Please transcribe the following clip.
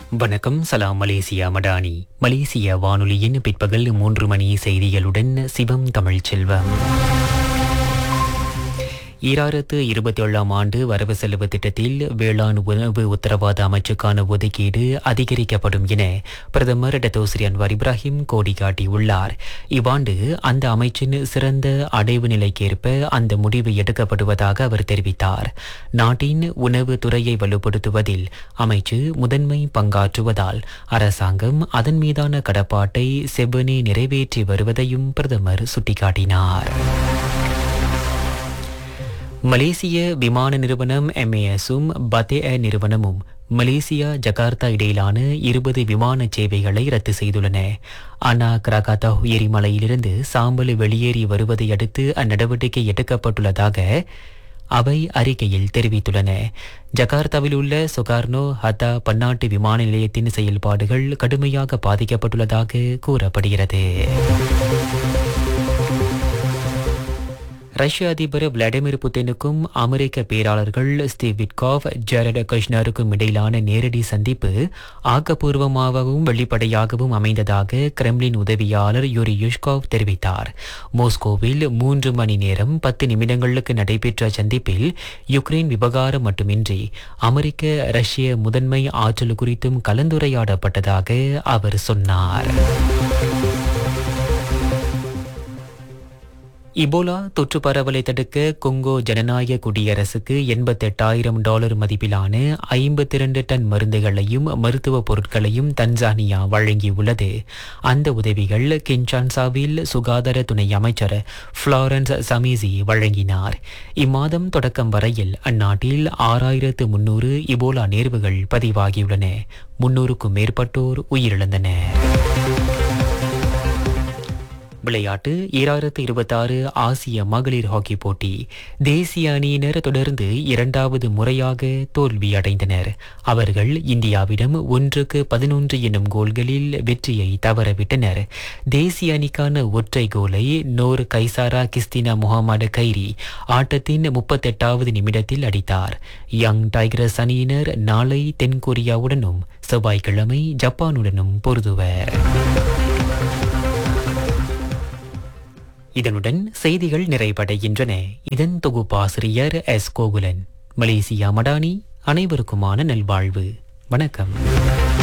வணக்கம் சலாம் மலேசியா மடானி மலேசிய வானொலியின் பிற்பகல் மூன்று மணி செய்திகளுடன் சிவம் தமிழ்ச்செல்வம் ஈராயிரத்து இருபத்தி ஏழாம் ஆண்டு வரவு செலவு திட்டத்தில் வேளாண் உணவு உத்தரவாத அமைச்சுக்கான ஒதுக்கீடு அதிகரிக்கப்படும் என பிரதமர் டத்தோஸ்ரீ அன்வார் இப்ராஹிம் கோடி காட்டியுள்ளார் இவ்வாண்டு அந்த அமைச்சின் சிறந்த அடைவு நிலைக்கேற்ப அந்த முடிவு எடுக்கப்படுவதாக அவர் தெரிவித்தார் நாட்டின் உணவு துறையை வலுப்படுத்துவதில் அமைச்சு முதன்மை பங்காற்றுவதால் அரசாங்கம் அதன் மீதான கடப்பாட்டை செவ்வனே நிறைவேற்றி வருவதையும் பிரதமர் சுட்டிக்காட்டினார் மலேசிய விமான நிறுவனம் எம்ஏஎஸும் பத்தே ஏர் நிறுவனமும் மலேசியா ஜகார்த்தா இடையிலான இருபது விமான சேவைகளை ரத்து செய்துள்ளன அனா கிராகாத்தா எரிமலையிலிருந்து சாம்பல் வெளியேறி வருவதை அடுத்து அந்நடவடிக்கை எடுக்கப்பட்டுள்ளதாக அவை அறிக்கையில் தெரிவித்துள்ளன ஜகார்த்தாவில் உள்ள சொகார்னோ ஹத்தா பன்னாட்டு விமான நிலையத்தின் செயல்பாடுகள் கடுமையாக பாதிக்கப்பட்டுள்ளதாக கூறப்படுகிறது ரஷ்ய அதிபர் விளாடிமிர் புட்டினுக்கும் அமெரிக்க பேராளர்கள் ஸ்டீவ் விட்காவ் ஜெரட் கிருஷ்ணருக்கும் இடையிலான நேரடி சந்திப்பு ஆக்கப்பூர்வமாகவும் வெளிப்படையாகவும் அமைந்ததாக கிரெம்லின் உதவியாளர் யூரி யுஷ்காவ் தெரிவித்தார் மோஸ்கோவில் மூன்று மணி நேரம் பத்து நிமிடங்களுக்கு நடைபெற்ற சந்திப்பில் யுக்ரைன் விவகாரம் மட்டுமின்றி அமெரிக்க ரஷ்ய முதன்மை ஆற்றல் குறித்தும் கலந்துரையாடப்பட்டதாக அவர் சொன்னார் இபோலா தொற்று பரவலை தடுக்க கொங்கோ ஜனநாயக குடியரசுக்கு எண்பத்தெட்டாயிரம் டாலர் மதிப்பிலான ஐம்பத்தி இரண்டு டன் மருந்துகளையும் மருத்துவ பொருட்களையும் தன்சானியா வழங்கியுள்ளது அந்த உதவிகள் கின்சான்சாவில் சுகாதார துணை அமைச்சர் ஃப்ளாரன்ஸ் சமீசி வழங்கினார் இம்மாதம் தொடக்கம் வரையில் அந்நாட்டில் ஆறாயிரத்து முன்னூறு இபோலா நேர்வுகள் பதிவாகியுள்ளன முன்னூறுக்கும் மேற்பட்டோர் உயிரிழந்தனர் விளையாட்டு ஈராயிரத்து இருபத்தாறு ஆசிய மகளிர் ஹாக்கி போட்டி தேசிய அணியினர் தொடர்ந்து இரண்டாவது முறையாக தோல்வி அடைந்தனர் அவர்கள் இந்தியாவிடம் ஒன்றுக்கு பதினொன்று எனும் கோல்களில் வெற்றியை தவறவிட்டனர் தேசிய அணிக்கான ஒற்றை கோலை நோர் கைசாரா கிஸ்தினா முகமது கைரி ஆட்டத்தின் முப்பத்தெட்டாவது நிமிடத்தில் அடித்தார் யங் டைகரஸ் அணியினர் நாளை தென்கொரியாவுடனும் செவ்வாய்க்கிழமை ஜப்பானுடனும் பொருதுவர் இதனுடன் செய்திகள் நிறைவடைகின்றன இதன் தொகுப்பாசிரியர் எஸ் கோகுலன் மலேசியா மடானி அனைவருக்குமான நல்வாழ்வு வணக்கம்